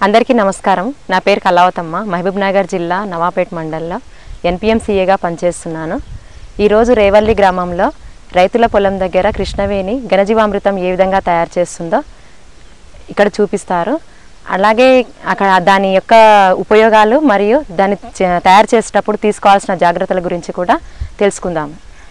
అందరికీ నమస్కారం నా పేరు కళావతమ్మ మహబూబ్ నగర్ జిల్లా నవాపేట్ మండలంలో ఎన్పిఎంసీఏగా పనిచేస్తున్నాను ఈరోజు రేవల్లి గ్రామంలో రైతుల పొలం దగ్గర కృష్ణవేణి ఘనజీవామృతం ఏ విధంగా తయారు చేస్తుందో ఇక్కడ చూపిస్తారు అలాగే అక్కడ దాని యొక్క ఉపయోగాలు మరియు దాన్ని చే- తయారు చేసేటప్పుడు తీసుకోవాల్సిన జాగ్రత్తల గురించి కూడా తెలుసుకుందాం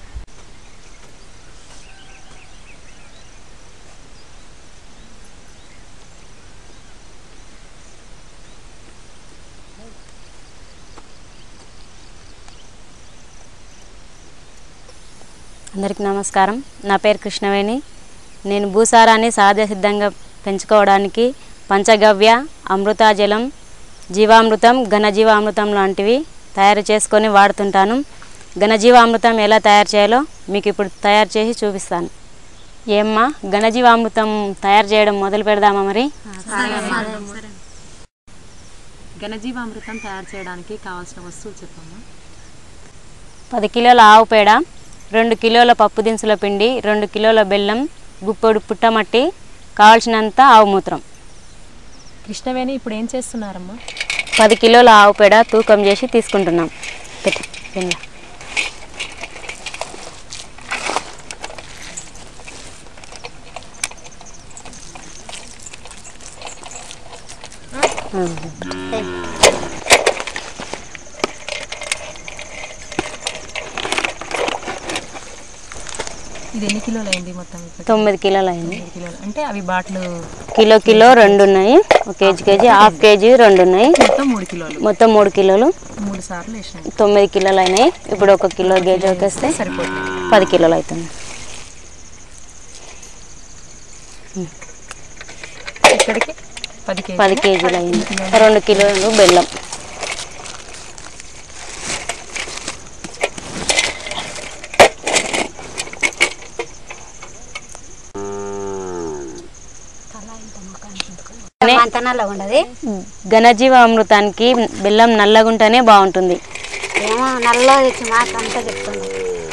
అందరికీ నమస్కారం నా పేరు కృష్ణవేణి నేను భూసారాన్ని సహజ సిద్ధంగా పెంచుకోవడానికి పంచగవ్య అమృతాజలం జీవామృతం ఘనజీవామృతం లాంటివి తయారు చేసుకొని వాడుతుంటాను ఘనజీవామృతం ఎలా తయారు చేయాలో మీకు ఇప్పుడు తయారు చేసి చూపిస్తాను ఏమ్మా ఘనజీవామృతం తయారు చేయడం మొదలు పెడదామా మరి ఘనజీవామృతం తయారు చేయడానికి కావాల్సిన వస్తువులు చెప్పమ్మా పది కిలోల ఆవు పేడ రెండు కిలోల పప్పు దినుసుల పిండి రెండు కిలోల బెల్లం గుప్పెడు పుట్టమట్టి కావాల్సినంత ఆవు మూత్రం కృష్ణవేణి ఇప్పుడు ఏం చేస్తున్నారమ్మా పది కిలోల ఆవు పేడ తూకం చేసి తీసుకుంటున్నాం పెట్టి గిన్నెలో. ఇది ఎన్ని కిలోలు అయింది మొత్తం ఇప్పుడు తొమ్మిది కిలోలు అయింది ఎనిమిది కిలోలు అంటే అవి బాటిల్ కిలో కిలో రెండు ఉన్నాయి ఒక కేజీ కేజీ హాఫ్ కేజీ రెండు ఉన్నాయి మొత్తం మూడు కిలోలు మొత్తం మూడు కిలోలు మూడు సార్లు వేసినాయి తొమ్మిది కిలోలు అయినాయి ఇప్పుడు ఒక కిలో గేజీ ఒకేస్తే సరిపోతుంది పది కిలోలు అవుతుంది ఇక్కడికి పది కేజీ పది కేజీలు అయింది రెండు కిలోలు బెల్లం మంతనాల్లో ఉండదు ఘనజీవామృతానికి బెల్లం నల్లగుంటేనే బాగుంటుంది ఏమో నల్ల తెచ్చి మాకు అంతా చెప్తుంది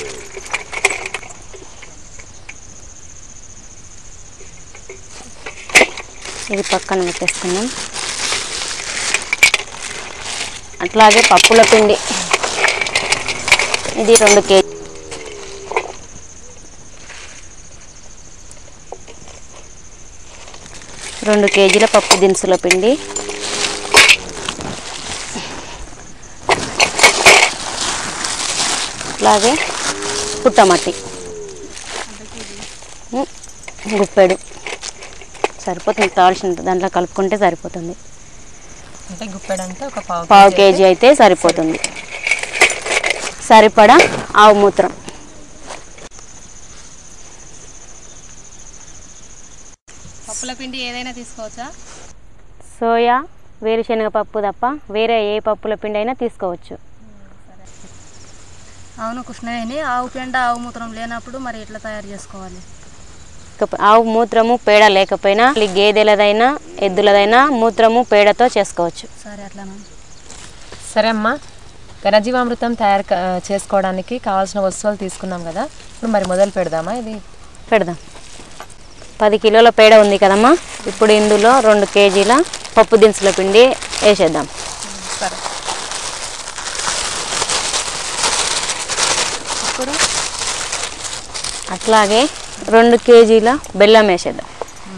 ఇది పక్కన పెట్టేసుకుందాం అట్లాగే పప్పుల పిండి ఇది రెండు కేజీ రెండు కేజీల పప్పు దినుసుల పిండి అలాగే పుట్టమట్టి ఉమ్, గుప్పెడు సరిపోతుంది కావాల్సిన దాంట్లో కలుపుకుంటే సరిపోతుంది అంటే గుప్పెడు అంటే ఒక పావు పావు కేజీ అయితే సరిపోతుంది సరిపడా ఆవు మూత్రం పప్పుల పిండి ఏదైనా తీసుకోవచ్చా సోయా వేరుశనగ పప్పు తప్ప వేరే ఏ పప్పుల పిండి అయినా తీసుకోవచ్చు అవును కృష్ణవేణి ఆవు పెండ ఆవు మూత్రం లేనప్పుడు మరి ఎట్లా తయారు చేసుకోవాలి ఇక ఆవు మూత్రము పేడ లేకపోయినా మళ్ళీ గేదెలదైనా ఎద్దులదైనా మూత్రము పేడతో చేసుకోవచ్చు సరే అట్లానా సరే అమ్మా ఘనజీవామృతం తయారు క- చేసుకోవడానికి కావాల్సిన వస్తువులు తీసుకున్నాం కదా ఇప్పుడు మరి మొదలు పెడదామా ఇది పెడదాం పది కిలోల పేడ ఉంది కదమ్మా ఇప్పుడు ఇందులో రెండు కేజీల పప్పు దినుసుల పిండి వేసేద్దాం సరే ఇప్పుడు అట్లాగే రెండు కేజీల బెల్లం వేసేద్దాం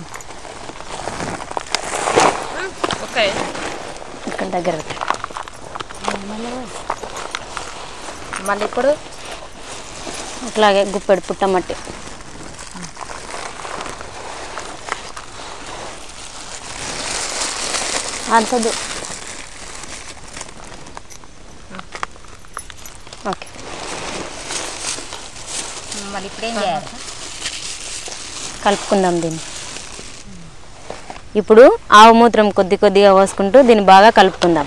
ఓకే ఇక్కడ దగ్గర పెట్టు. మళ్ళీ ఇప్పుడు అట్లాగే గుప్పెడు పుట్టమట్టి అంతదు ఓకే మరి ఇప్పుడేం చేయాలి కలుపుకుందాం దీన్ని ఇప్పుడు ఆవు మూత్రం కొద్ది కొద్దిగా పోసుకుంటూ దీన్ని బాగా కలుపుకుందాం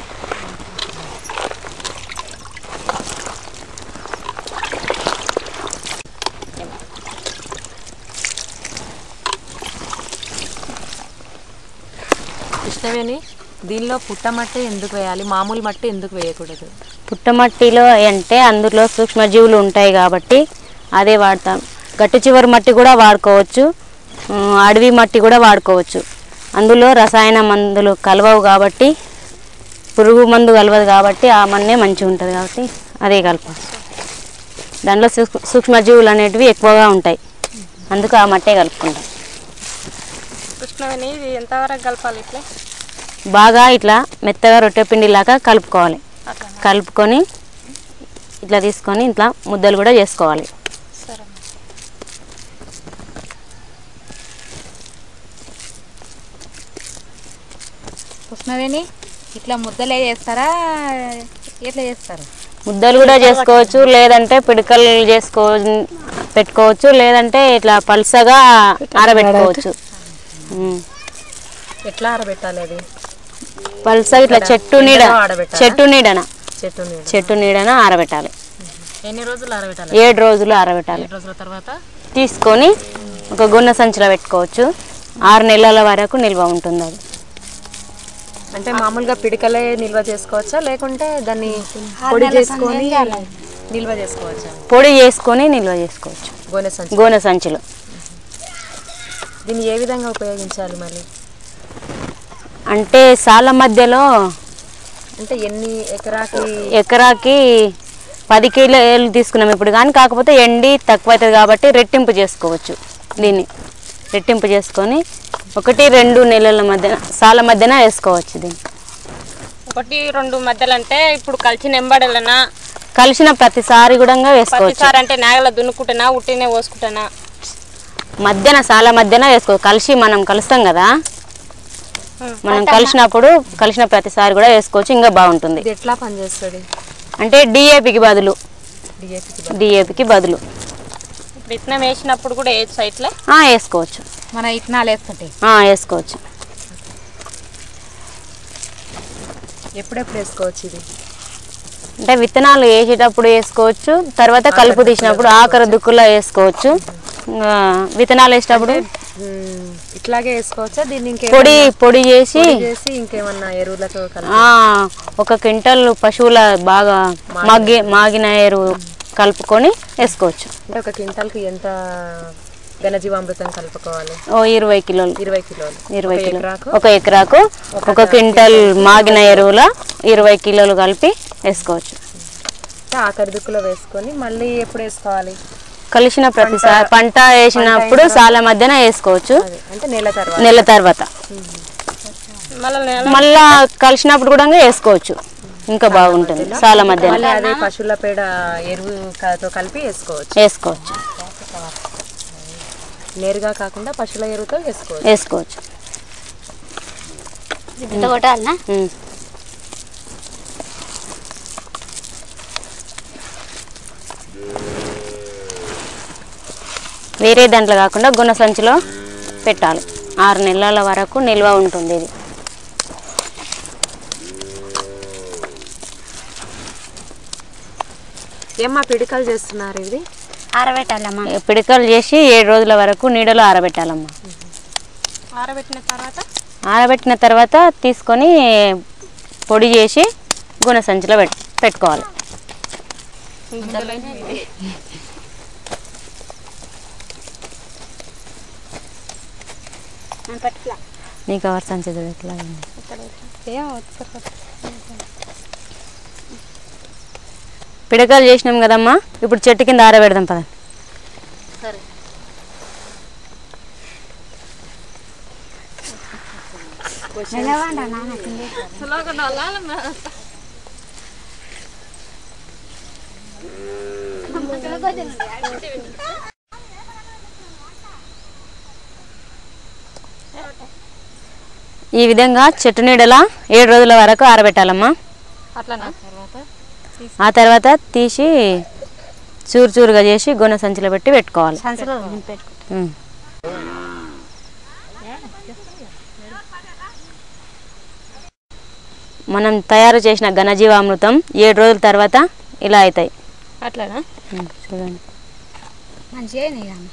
కృష్ణవేణి దీనిలో పుట్టమట్టి ఎందుకు వేయాలి మామూలు మట్టి ఎందుకు వేయకూడదు పుట్టమట్టిలో అంటే అందులో సూక్ష్మజీవులు ఉంటాయి కాబట్టి అదే వాడతాం గట్టి చివరి మట్టి కూడా వాడుకోవచ్చు ఉమ్, అడవి మట్టి కూడా వాడుకోవచ్చు అందులో రసాయన మందులు కలవవు కాబట్టి పురుగు మందు కలవదు కాబట్టి ఆ మన్నే మంచిగా ఉంటుంది కాబట్టి అదే కలపాలి దాంట్లో సూక్ష్మ సూక్ష్మజీవులు అనేటివి ఎక్కువగా ఉంటాయి అందుకు ఆ మట్టే కలుపుకుంటాం కృష్ణవేణి ఇది ఎంతవరకు కలపాలి ఇట్లా బాగా ఇట్లా మెత్తగా రొట్టె పిండిలాగా కలుపుకోవాలి కలుపుకొని ఇట్లా తీసుకొని ఇట్లా ముద్దలు కూడా చేసుకోవాలి సరే కృష్ణవేణి ఇట్లా ముద్దలే చేస్తారా ఎట్లా చేస్తారు ముద్దలు కూడా చేసుకోవచ్చు లేదంటే పిడకలు చేసుకో పెట్టుకోవచ్చు లేదంటే ఇట్లా పల్సగా ఆరబెట్టుకోవచ్చు ఉమ్. ఎట్లా ఆరబెట్టాలి అది పల్సగా ఇట్లా చెట్టు నీడ ఆరబెట్టాలా? చెట్టు నీడన చెట్టు నీడ చెట్టు నీడన ఆరబెట్టాలి ఎన్ని రోజులు ఆరబెట్టాలి ఏడు రోజులు ఆరబెట్టాలి ఏడు రోజుల తర్వాత తీసుకొని ఒక గున్న సంచిలో పెట్టుకోవచ్చు ఆరు నెలల వరకు నిల్వ ఉంటుంది అది అంటే మామూలుగా పిడికలే నిల్వ చేసుకోవచ్చా లేకుంటే దాన్ని పొడి చేసుకొని నిల్వ చేసుకోవచ్చా పొడి చేసుకొని నిల్వ చేసుకోవచ్చు గోనె సంచి గోనె సంచిలో దీన్ని ఏ విధంగా ఉపయోగించాలి మళ్ళీ అంటే సాల మధ్యలో అంటే ఎన్ని ఎకరాకి ఎకరాకి పది కిలోలు తీసుకున్నాం ఇప్పుడు కానీ కాకపోతే ఎండి తక్కువ అవుతుంది కాబట్టి రెట్టింపు చేసుకోవచ్చు దీన్ని రెట్టింపు చేసుకొని ఒకటి రెండు నెలల మధ్యన సాల మధ్యన వేసుకోవచ్చు దీన్ని ఒకటి రెండు మధ్యలో అంటే ఇప్పుడు కలిసిన ఎంబడలనా కలిసిన ప్రతిసారి కూడా వేసుకోవచ్చు ప్రతిసారి అంటే నాగల దున్నుకుంటానా ఉట్టినే పోసుకుంటానా మధ్యన సాల మధ్యన వేసుకోవచ్చు కలిసి మనం కలుస్తాం కదా మనం కలిసినప్పుడు కలిసిన ప్రతిసారి కూడా వేసుకోవచ్చు ఇంకా బాగుంటుంది ఇది ఎట్లా పనిచేస్తుంది అంటే డిఏపికి బదులు డిఏపికి డిఏపికి బదులు ఇప్పుడు ఇట్లా వేసినప్పుడు కూడా ఏ సైట్లే ఆ, వేసుకోవచ్చు మన ఇట్నాలు వేస్తుంటే ఆ, వేసుకోవచ్చు ఎప్పుడెప్పుడు వేసుకోవచ్చు ఇది అంటే విత్తనాలు వేసేటప్పుడు వేసుకోవచ్చు తర్వాత కలుపు తీసినప్పుడు ఆఖరి దుక్కులో వేసుకోవచ్చు ఇంకా విత్తనాలు వేసేటప్పుడు మ్మ్. ఇట్లాగే వేసుకోవచ్చా దీన్ని ఇంకే పొడి పొడి చేసి చేసి ఇంకేమన్నా ఎరువులతో కలిపి ఆ, ఒక క్వింటల్ పశువుల బాగా మగ్గి మాగిన ఎరువు కలుపుకొని వేసుకోవచ్చు అంటే ఒక క్వింటాల్కి ఎంత ఘనజీవామృతం కలుపుకోవాలి ఓ ఇరవై కిలోలు ఇరవై కిలోలు ఇరవై ఒక కిలోలు ఎకరాకు ఒక ఎకరాకు ఒక క్వింటల్ మాగిన ఎరువుల ఇరవై కిలోలు కలిపి వేసుకోవచ్చు అంటే ఆఖరి దుక్కులో వేసుకొని మళ్ళీ ఎప్పుడు వేసుకోవాలి కలిసిన ప్రతిసారి పంట వేసినప్పుడు సాల మధ్యన వేసుకోవచ్చు అదే అంటే నెల తర్వాత నెల తర్వాత మళ్ళీ మళ్ళా కలిసినప్పుడు కూడా వేసుకోవచ్చు ఇంకా బాగుంటుంది సాల మధ్యన మళ్ళీ అదే పశువుల పేడ ఎరువు క- తో కలిపి వేసుకోవచ్చు వేసుకోవచ్చు నేరుగా కాకుండా పశువుల ఎరువుతో వేసుకోవచ్చు వేసుకోవచ్చు ఇంత కొట్టాలనా ఉమ్. వేరే దాంట్లో కాకుండా గుణ సంచిలో పెట్టాలి ఆరు నెలల వరకు నిల్వ ఉంటుంది ఇది ఏమ్మా పిడికలు చేస్తున్నారు ఇది ఆరబెట్టాలమ్మా పిడకలు చేసి ఏడు రోజుల వరకు నీడలో ఆరబెట్టాలమ్మా ఆరబెట్టిన తర్వాత ఆరబెట్టిన తర్వాత తీసుకొని పొడి చేసి గుణ సంచిలో పెట్ పెట్టుకోవాలి నీ కవర్ సంచి చూడు ఎట్లా ఉంది. పిడకలు చేసినాం కదమ్మా ఇప్పుడు చెట్టు కింద ఆరబెడదాం పద నిలవండి నాన్న కింద. ఈ విధంగా చెట్టు నీడల ఏడు రోజుల వరకు ఆరబెట్టాలమ్మా అట్లనా ఆ తర్వాత తీసి చూరు చూరుగా చేసి గొన సంచిలో పెట్టి పెట్టుకోవాలి సంచులో నింపెట్టుకో. ఉమ్. మనం తయారు చేసిన ఘనజీవామృతం ఏడు రోజుల తర్వాత ఇలా అవుతాయి అట్లనా ఉమ్, చూడండి మంచిగా అయినాయి అమ్మ.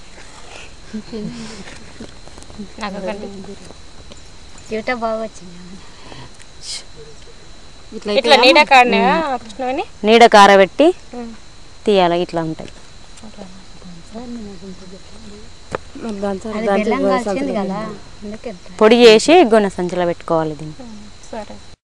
నాకు ఒకటి జీవితం బాగా వచ్చింది అమ్మ. ఇట్లా నీడ కాడినా కృష్ణవేణి నీడ కారబెట్టి తీయాలి ఇట్లా ఉంటాయి అది బెల్లం కలిసింది కదా అందుకే పొడి చేసి గొనె సంచిలో పెట్టుకోవాలి దీన్ని సరే